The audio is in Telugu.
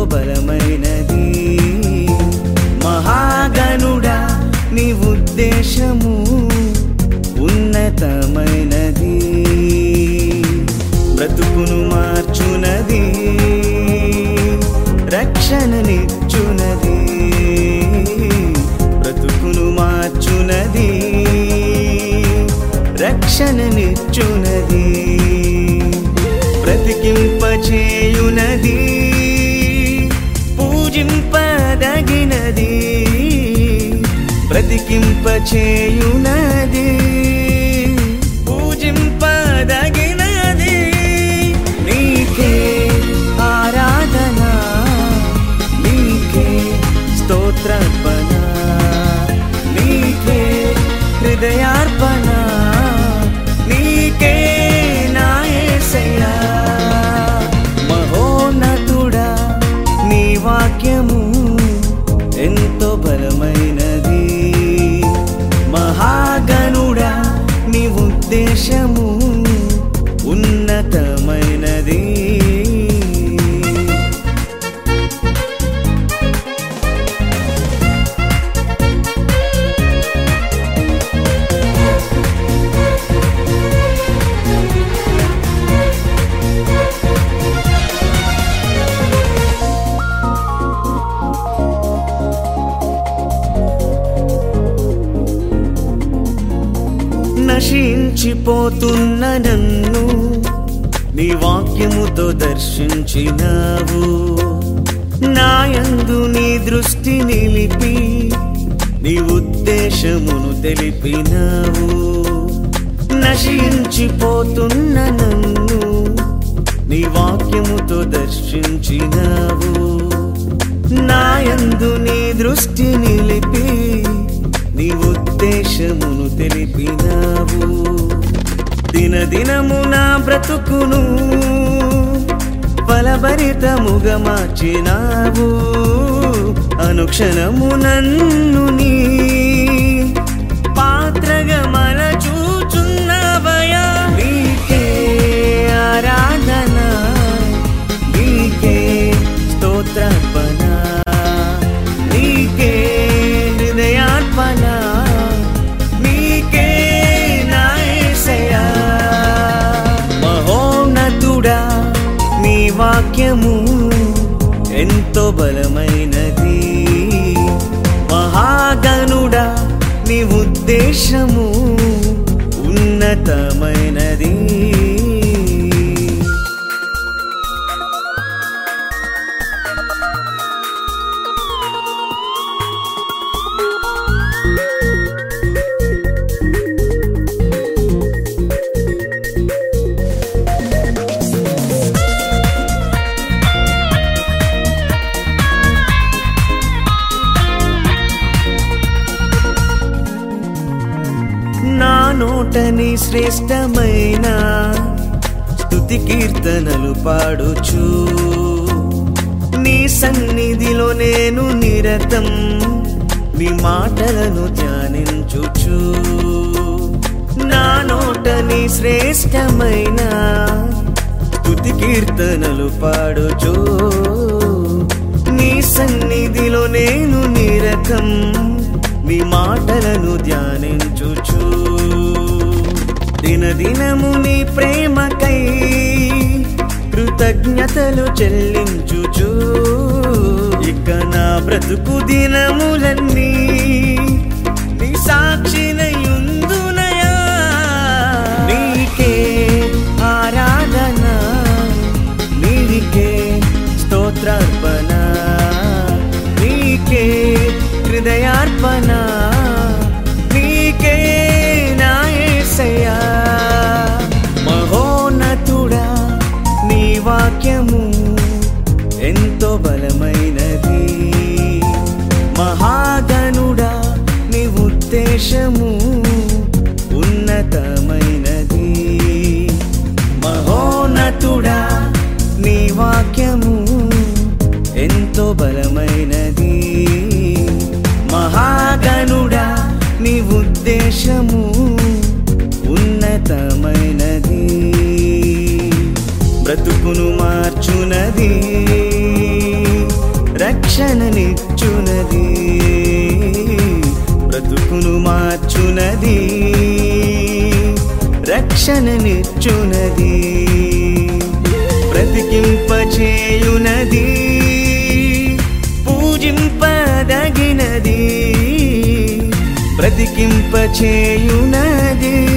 బలమైనది మహాగణుడా నీ ఉద్దేశము ఉన్నతమైనది బ్రతుకును మార్చునది రక్షణనిచ్చునది బ్రతుకును మార్చునది రక్షణనిచ్చునది బ్రతికింపచేయునది పూజింపదగినది బ్రతికింపచేయునది పూజింపదగినది నీకే ఆరాధన నీకే స్తోత్రార్పణ నీకే హృదయార్పణ నీకే నా యేసయ్యా మహోన్నతుడా నీ వాక్యము ఎంతో బలమైనది మహాగణుడా నీ ఉద్దేశము ఉన్నతమైనది నశించిపోతున్న నన్ను నీ వాక్యముతో దర్శించినావు నాయందు నీ దృష్టి నిలిపి నీ ఉద్దేశమును తెలిపినావు నశించిపోతున్న నన్ను నీ వాక్యముతో దర్శించినావు నాయందు నీ దృష్టి నిలిపి నీ ఉద్దేశమును తెలిపినావు దినదినము నా బ్రతుకును ఫలభరితముగా మార్చినావు అనుక్షణము నన్ను నీ పాత్రగా మలచూచున్నవయా నీకే ఆరాధన నీకే స్తోత్రార్పణ నీకే హృదయార్పణ నీకే నా యేసయ్యా మహోన్నతుడా నీ వాక్యము ఎంతో బలమైనది మహాగణుడా నీ ఉద్దేశము ఉన్నతమైనది నా నోటని శ్రేష్టమైన స్తుతి కీర్తనలు పాడుచు నీ సన్నిధిలో నేను నిరతం నీ మాటలను ధ్యానించుచు నా నోటని శ్రేష్టమైన స్తుతి కీర్తనలు పాడుచు నీ సన్నిధిలో నేను నిరతం నీ మాటలను ధ్యానించుచు దినదినము నీ ప్రేమకై కృతజ్ఞతలు చెల్లించుచు ఇక నా బ్రతుకు దినములన్నీ నీ సాక్షినయుందునయా నీకే ఆరాధన నీకే స్తోత్రార్పణ నీకే హృదయార్పణ నీకే నా యేసయ్యా మహోన్నతుడా నీ వాక్యము ఎంతో బలమైనది మహాగణుడా నీ ఉద్దేశము ఉన్నతమైనది మహోన్నతుడా నీ వాక్యము ఎంతో బలమైనది మహాగణుడా నీ ఉద్దేశము ఉన్నతమైనది బ్రతుకును మార్చునది రక్షణనిచ్చునది బ్రతుకును మార్చునది రక్షణనిచ్చునది బ్రతికింపచేయునది పూజింపదగినది బ్రతికింపచేయునది